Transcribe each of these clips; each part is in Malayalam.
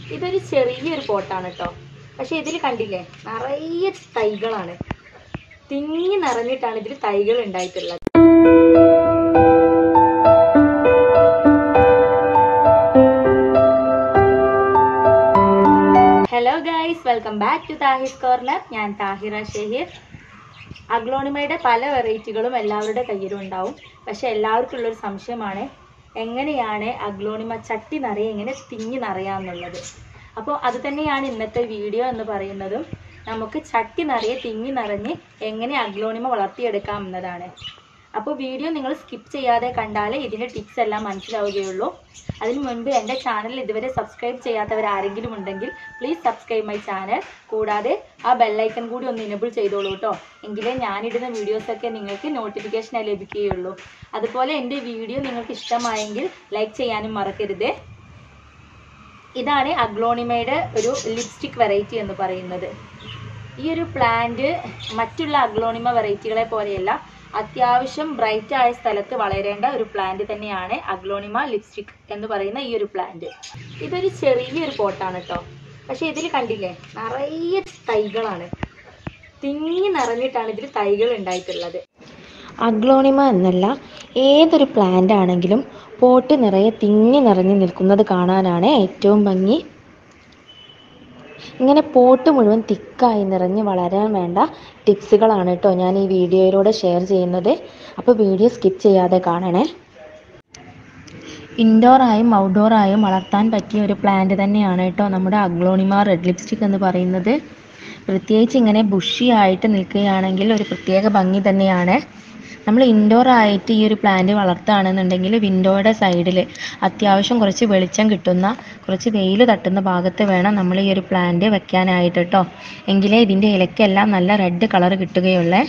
ഇതൊരു ചെറിയൊരു പോട്ടാണ് കേട്ടോ പക്ഷെ ഇതിൽ കണ്ടില്ലേ നിറയെ തൈകളാണ് തിങ്ങി നിറഞ്ഞിട്ടാണ് ഇതിൽ തൈകൾ ഉണ്ടായിട്ടുള്ളത് hello guys welcome back to Thahir corner ഞാൻ താഹിറ ഷെഹീർ അഗ്ലോണിമയുടെ പല വെറൈറ്റികളും എല്ലാവരുടെ കയ്യിലും ഉണ്ടാവും പക്ഷെ എല്ലാവർക്കും ഉള്ളൊരു സംശയമാണ് എങ്ങനെയാണ് അഗ്ലോണിമ ചട്ടി നിറയെ എങ്ങനെ തിങ്ങി നിറയാന്നുള്ളത് അപ്പോൾ അത് തന്നെയാണ് ഇന്നത്തെ വീഡിയോ എന്ന് പറയുന്നതും നമുക്ക് ചട്ടി നിറയെ തിങ്ങി നിറഞ്ഞ് എങ്ങനെ അഗ്ലോണിമ വളർത്തിയെടുക്കാം എന്നതാണ് അപ്പോൾ വീഡിയോ നിങ്ങൾ സ്കിപ്പ് ചെയ്യാതെ കണ്ടാലേ ഇതിൻ്റെ ടിപ്സ് എല്ലാം മനസ്സിലാവുകയുള്ളൂ അതിനു മുൻപ് എൻ്റെ ചാനൽ ഇതുവരെ സബ്സ്ക്രൈബ് ചെയ്യാത്തവർ ആരെങ്കിലും ഉണ്ടെങ്കിൽ പ്ലീസ് സബ്സ്ക്രൈബ് മൈ ചാനൽ കൂടാതെ ആ ബെല്ലൈക്കൺ കൂടി ഒന്ന് ഇനബിൾ ചെയ്തോളൂ കേട്ടോ എങ്കിലേ ഞാനിടുന്ന വീഡിയോസൊക്കെ നിങ്ങൾക്ക് നോട്ടിഫിക്കേഷനായി ലഭിക്കുകയുള്ളൂ അതുപോലെ എൻ്റെ വീഡിയോ നിങ്ങൾക്ക് ഇഷ്ടമായെങ്കിൽ ലൈക്ക് ചെയ്യാനും മറക്കരുത് ഇതാണ് അഗ്ലോണിമയുടെ ഒരു ലിപ്സ്റ്റിക് വെറൈറ്റി എന്ന് പറയുന്നത് ഈ ഒരു പ്ലാന്റ് മറ്റുള്ള അഗ്ലോണിമ വെറൈറ്റികളെ പോലെയല്ല അത്യാവശ്യം ബ്രൈറ്റ് ആയ സ്ഥലത്ത് വളരേണ്ട ഒരു പ്ലാന്റ് തന്നെയാണ് അഗ്ലോണിമ ലിപ്സ്റ്റിക് എന്ന് പറയുന്ന ഈ ഒരു പ്ലാന്റ് ഇതൊരു ചെറിയൊരു പോട്ടാണ് കേട്ടോ പക്ഷെ ഇതിൽ കണ്ടില്ലേ നിറയെ തൈകളാണ് തിങ്ങി നിറഞ്ഞിട്ടാണ് ഇതിൽ തൈകൾ ഉണ്ടായിട്ടുള്ളത് അഗ്ലോണിമ എന്നല്ല ഏതൊരു പ്ലാന്റ് ആണെങ്കിലും പോട്ട് നിറയെ തിങ്ങി നിറഞ്ഞു നിൽക്കുന്നത് കാണാനാണ് ഏറ്റവും ഭംഗി ഇങ്ങനെ പോട്ട് മുഴുവൻ തിക്കായി നിറഞ്ഞ് വളരാൻ വേണ്ട ടിപ്സുകളാണ് കേട്ടോ ഞാൻ ഈ വീഡിയോയിലൂടെ ഷെയർ ചെയ്യുന്നത് അപ്പോൾ വീഡിയോ സ്കിപ്പ് ചെയ്യാതെ കാണണേ ഇൻഡോറായും ഔട്ട്ഡോറായും വളർത്താൻ പറ്റിയ ഒരു പ്ലാന്റ് തന്നെയാണ് കേട്ടോ നമ്മുടെ അഗ്ലോണിമ റെഡ് ലിപ്സ്റ്റിക് എന്ന് പറയുന്നത് പ്രത്യേകിച്ച് ഇങ്ങനെ ബുഷി ആയിട്ട് നിൽക്കുകയാണെങ്കിൽ ഒരു പ്രത്യേക ഭംഗി തന്നെയാണ് നമ്മൾ ഇൻഡോർ ആയിട്ട് ഈ ഒരു പ്ലാന്റ് വളർത്തുകയാണെന്നുണ്ടെങ്കിൽ വിൻഡോയുടെ സൈഡിൽ അത്യാവശ്യം കുറച്ച് വെളിച്ചം കിട്ടുന്ന കുറച്ച് വെയിൽ തട്ടുന്ന ഭാഗത്ത് വേണം നമ്മൾ ഈ ഒരു പ്ലാന്റ് വെക്കാനായിട്ട് കേട്ടോ എങ്കിലേ ഇതിൻ്റെ ഇലയ്ക്കെല്ലാം നല്ല റെഡ് കളർ കിട്ടുകയുള്ളേ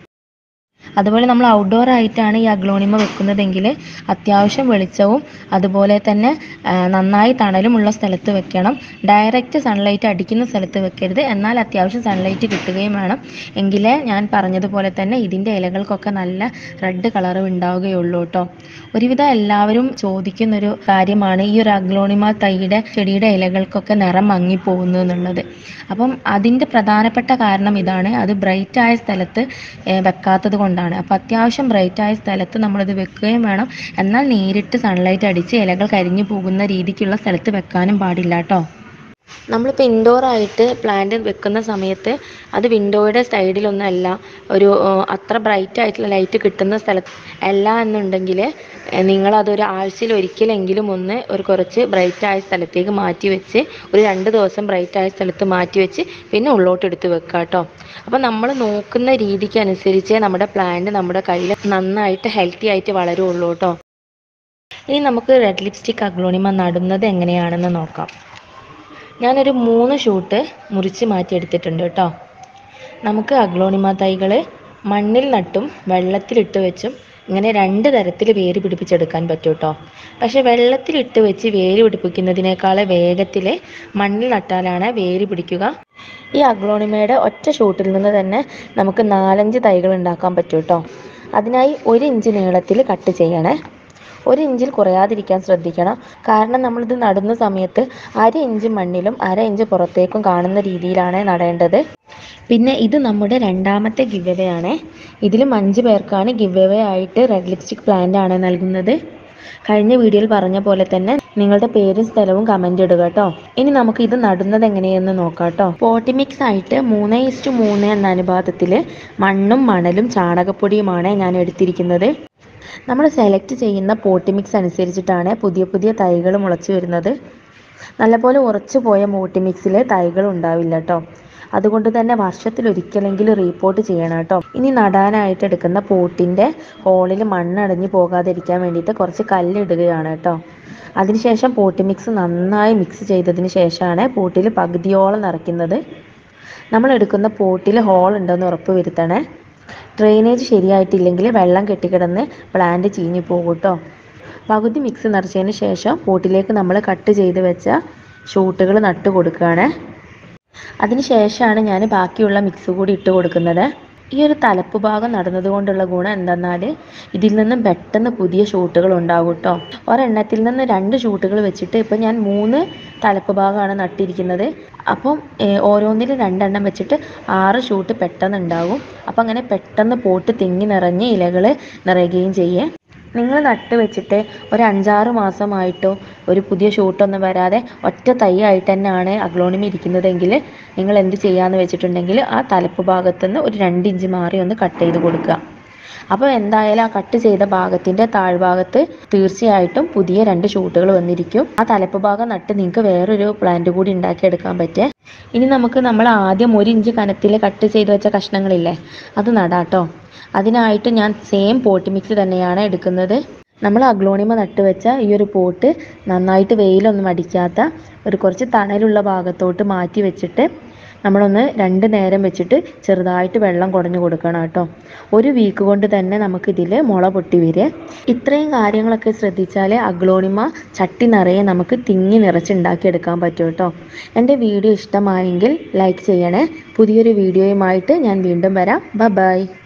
അതുപോലെ നമ്മൾ ഔട്ട്ഡോർ ആയിട്ടാണ് ഈ അഗ്ലോണിമ വെക്കുന്നതെങ്കിൽ അത്യാവശ്യം വെളിച്ചവും അതുപോലെ തന്നെ ആ, നന്നായി തണലുമുള്ള സ്ഥലത്ത് വെക്കണം ഡയറക്റ്റ് സൺലൈറ്റ് അടിക്കുന്ന സ്ഥലത്ത് വെക്കരുത് എന്നാൽ അത്യാവശ്യം സൺലൈറ്റ് കിട്ടുകയും വേണം എങ്കിലേ ഞാൻ പറഞ്ഞതുപോലെ തന്നെ ഇതിൻ്റെ ഇലകൾക്കൊക്കെ നല്ല റെഡ് കളർ ഉണ്ടാവുകയുള്ളൂ കേട്ടോ ഒരുവിധം എല്ലാവരും ചോദിക്കുന്നൊരു കാര്യമാണ് ഈ ഒരു അഗ്ലോണിമ തൈയുടെ ചെടിയുടെ ഇലകൾക്കൊക്കെ നിറം മങ്ങിപ്പോകുന്നു എന്നുള്ളത് അപ്പം അതിൻ്റെ പ്രധാനപ്പെട്ട കാരണം ഇതാണ് അത് ബ്രൈറ്റ് ആയ സ്ഥലത്ത് ഏർ വെക്കാത്തത് കൊണ്ടാണ് അപ്പം അത്യാവശ്യം ബ്രൈറ്റ് ആയ സ്ഥലത്ത് നമ്മളിത് വെക്കുകയും വേണം എന്നാൽ നേരിട്ട് സൺലൈറ്റ് അടിച്ച് ഇലകൾ കരിഞ്ഞു പോകുന്ന രീതിക്കുള്ള സ്ഥലത്ത് വെക്കാനും പാടില്ല കേട്ടോ നമ്മളിപ്പോൾ ഇൻഡോർ ആയിട്ട് പ്ലാന്റ് വെക്കുന്ന സമയത്ത് അത് വിൻഡോയുടെ സൈഡിലൊന്നല്ല ഒരു ഏർ, അത്ര ബ്രൈറ്റ് ആയിട്ടുള്ള ലൈറ്റ് കിട്ടുന്ന സ്ഥലത്ത് അല്ല എന്നുണ്ടെങ്കിൽ നിങ്ങളതൊരു ആഴ്ചയിൽ ഒരിക്കലെങ്കിലും ഒന്ന് ഒരു കുറച്ച് ബ്രൈറ്റ് ആയ സ്ഥലത്തേക്ക് മാറ്റി വെച്ച് ഒരു രണ്ട് ദിവസം ബ്രൈറ്റ് ആയ സ്ഥലത്ത് മാറ്റി വെച്ച് പിന്നെ ഉള്ളോട്ട് എടുത്ത് വെക്കുക കേട്ടോ അപ്പോൾ നമ്മൾ നോക്കുന്ന രീതിക്ക് അനുസരിച്ച് നമ്മുടെ പ്ലാന്റ് നമ്മുടെ കയ്യിൽ നന്നായിട്ട് ഹെൽത്തി ആയിട്ട് വളരുള്ളൂ കേട്ടോ ഇനി നമുക്ക് റെഡ് ലിപ്സ്റ്റിക് അഗ്ലോണിമ നടുന്നത് എങ്ങനെയാണെന്ന് നോക്കാം ഞാനൊരു മൂന്ന് ഷൂട്ട് മുറിച്ച് മാറ്റിയെടുത്തിട്ടുണ്ട് കേട്ടോ നമുക്ക് അഗ്ലോണിമ തൈകൾ മണ്ണിൽ നട്ടും വെള്ളത്തിലിട്ട് വെച്ചും ഇങ്ങനെ രണ്ട് തരത്തിൽ വേര് പിടിപ്പിച്ചെടുക്കാൻ പറ്റും കേട്ടോ പക്ഷെ വെള്ളത്തിലിട്ട് വെച്ച് വേര് പിടിപ്പിക്കുന്നതിനേക്കാൾ വേഗത്തിൽ മണ്ണിൽ നട്ടാലാണ് വേര് പിടിക്കുക ഈ അഗ്ലോണിമയുടെ ഒറ്റ ഷൂട്ടിൽ നിന്ന് തന്നെ നമുക്ക് നാലഞ്ച് തൈകൾ ഉണ്ടാക്കാൻ പറ്റും കേട്ടോ അതിനായി ഒരു ഇഞ്ച് നീളത്തിൽ കട്ട് ചെയ്യണേ ഒരു ഇഞ്ചിൽ കുറയാതിരിക്കാൻ ശ്രദ്ധിക്കണം കാരണം നമ്മളിത് നടുന്ന സമയത്ത് അര ഇഞ്ച് മണ്ണിലും അര ഇഞ്ച് പുറത്തേക്കും കാണുന്ന രീതിയിലാണ് നടേണ്ടത് പിന്നെ ഇത് നമ്മുടെ രണ്ടാമത്തെ ഗിവ് അവേ ആണ് ഇതിലും അഞ്ച് പേർക്കാണ് ഗിവ് അവേ ആയിട്ട് റെഡ് ലിപ്സ്റ്റിക് പ്ലാന്റ് ആണ് നൽകുന്നത് കഴിഞ്ഞ വീഡിയോയിൽ പറഞ്ഞ പോലെ തന്നെ നിങ്ങളുടെ പേരും സ്ഥലവും കമന്റ് ഇടുക കേട്ടോ ഇനി നമുക്ക് ഇത് നടുന്നത് എങ്ങനെയെന്ന് നോക്കാം കേട്ടോ പോട്ടി മിക്സ് ആയിട്ട് മൂന്ന് ഇസ്റ്റു മൂന്ന് എന്ന അനുപാതത്തിൽ മണ്ണും മണലും ചാണകപ്പൊടിയുമാണ് ഞാൻ എടുത്തിരിക്കുന്നത് നമ്മൾ സെലക്ട് ചെയ്യുന്ന പോട്ടി മിക്സ് അനുസരിച്ചിട്ടാണ് പുതിയ പുതിയ തൈകൾ മുളച്ചു വരുന്നത് നല്ലപോലെ ഉറച്ചു പോയ പോട്ടി മിക്സിൽ തൈകൾ ഉണ്ടാവില്ല കേട്ടോ അതുകൊണ്ട് തന്നെ വർഷത്തിൽ ഒരിക്കലെങ്കിലും റീപോർട്ട് ചെയ്യണം കേട്ടോ ഇനി നടാനായിട്ട് എടുക്കുന്ന പോട്ടിൻ്റെ ഹോളിൽ മണ്ണടഞ്ഞു പോകാതിരിക്കാൻ വേണ്ടിയിട്ട് കുറച്ച് കല്ലിടുകയാണ് കേട്ടോ അതിനുശേഷം പോട്ടി മിക്സ് നന്നായി മിക്സ് ചെയ്തതിന് ശേഷമാണ് പോട്ടിൽ പകുതിയോളം നിറയ്ക്കുന്നത് നമ്മൾ എടുക്കുന്ന പോട്ടിൽ ഹോൾ ഉണ്ടെന്ന് ഉറപ്പ് വരുത്തണേ ഡ്രെയിനേജ് ശരിയായിട്ടില്ലെങ്കിൽ വെള്ളം കെട്ടിക്കിടന്ന് പ്ലാന്റ് ചീഞ്ഞു പോകും കേട്ടോ പകുതി മിക്സ് നിറച്ചതിന് ശേഷം പോട്ടിലേക്ക് നമ്മൾ കട്ട് ചെയ്ത് വെച്ച ഷൂട്ടുകൾ നട്ട് കൊടുക്കുകയാണ് അതിന് ശേഷമാണ് ഞാൻ ബാക്കിയുള്ള മിക്സ് കൂടി ഇട്ട് കൊടുക്കുന്നത് ഈ ഒരു തലപ്പ് ഭാഗം നടുന്നത് കൊണ്ടുള്ള ഗുണം എന്തെന്നാൽ ഇതിൽ നിന്നും പെട്ടെന്ന് പുതിയ ഷൂട്ടുകൾ ഉണ്ടാകും കേട്ടോ ഒരെണ്ണത്തിൽ നിന്ന് രണ്ട് ഷൂട്ടുകൾ വെച്ചിട്ട് ഇപ്പം ഞാൻ മൂന്ന് തലപ്പ് ഭാഗമാണ് നട്ടിരിക്കുന്നത് അപ്പം ഏഹ്, ഓരോന്നിൽ രണ്ടെണ്ണം വെച്ചിട്ട് ആറ് ഷൂട്ട് പെട്ടെന്ന് ഉണ്ടാകും അപ്പം അങ്ങനെ പെട്ടെന്ന് പോട്ട് തിങ്ങി നിറഞ്ഞ് ഇലകൾ നിറയുകയും ചെയ്യേ നിങ്ങൾ നട്ട് വെച്ചിട്ട് ഒരു അഞ്ചാറ് മാസമായിട്ടോ ഒരു പുതിയ ഷൂട്ടൊന്നും വരാതെ ഒറ്റ തൈയായിട്ട് തന്നെയാണ് അഗ്ലോണിമ ഇരിക്കുന്നതെങ്കിൽ നിങ്ങൾ എന്ത് ചെയ്യാന്ന് വെച്ചിട്ടുണ്ടെങ്കിൽ ആ തലപ്പ് ഭാഗത്തുനിന്ന് ഒരു രണ്ട് ഇഞ്ച് മാറി ഒന്ന് കട്ട് ചെയ്ത് കൊടുക്കുക അപ്പോൾ എന്തായാലും ആ കട്ട് ചെയ്ത ഭാഗത്തിൻ്റെ താഴ്ഭാഗത്ത് തീർച്ചയായിട്ടും പുതിയ രണ്ട് ഷൂട്ടുകൾ വന്നിരിക്കും ആ തലപ്പ് ഭാഗം നട്ട് നിങ്ങൾക്ക് വേറൊരു പ്ലാന്റ് കൂടി ഉണ്ടാക്കിയെടുക്കാൻ പറ്റേ ഇനി നമുക്ക് നമ്മൾ ആദ്യം ഒരു ഇഞ്ച് കനത്തിൽ കട്ട് ചെയ്ത് വെച്ച കഷ്ണങ്ങളില്ലേ അത് നടാട്ടോ അതിനായിട്ട് ഞാൻ സെയിം പോട്ട് മിക്സ് തന്നെയാണ് എടുക്കുന്നത് നമ്മൾ അഗ്ലോണിമ നട്ട് വെച്ച ഈ ഒരു പോട്ട് നന്നായിട്ട് വെയിലൊന്നും അടിക്കാത്ത ഒരു കുറച്ച് തണലുള്ള ഭാഗത്തോട്ട് മാറ്റി വെച്ചിട്ട് നമ്മളൊന്ന് രണ്ട് നേരം വെച്ചിട്ട് ചെറുതായിട്ട് വെള്ളം കുടഞ്ഞു കൊടുക്കണം കേട്ടോ ഒരു വീക്ക് കൊണ്ട് തന്നെ നമുക്കിതിൽ മുള പൊട്ടി വരിക ഇത്രയും കാര്യങ്ങളൊക്കെ ശ്രദ്ധിച്ചാൽ അഗ്ലോണിമ ചട്ടി നിറയെ നമുക്ക് തിങ്ങി നിറച്ചുണ്ടാക്കിയെടുക്കാൻ പറ്റും കേട്ടോ എൻ്റെ വീഡിയോ ഇഷ്ടമായെങ്കിൽ ലൈക്ക് ചെയ്യണേ പുതിയൊരു വീഡിയോയുമായിട്ട് ഞാൻ വീണ്ടും വരാം ബ ബൈ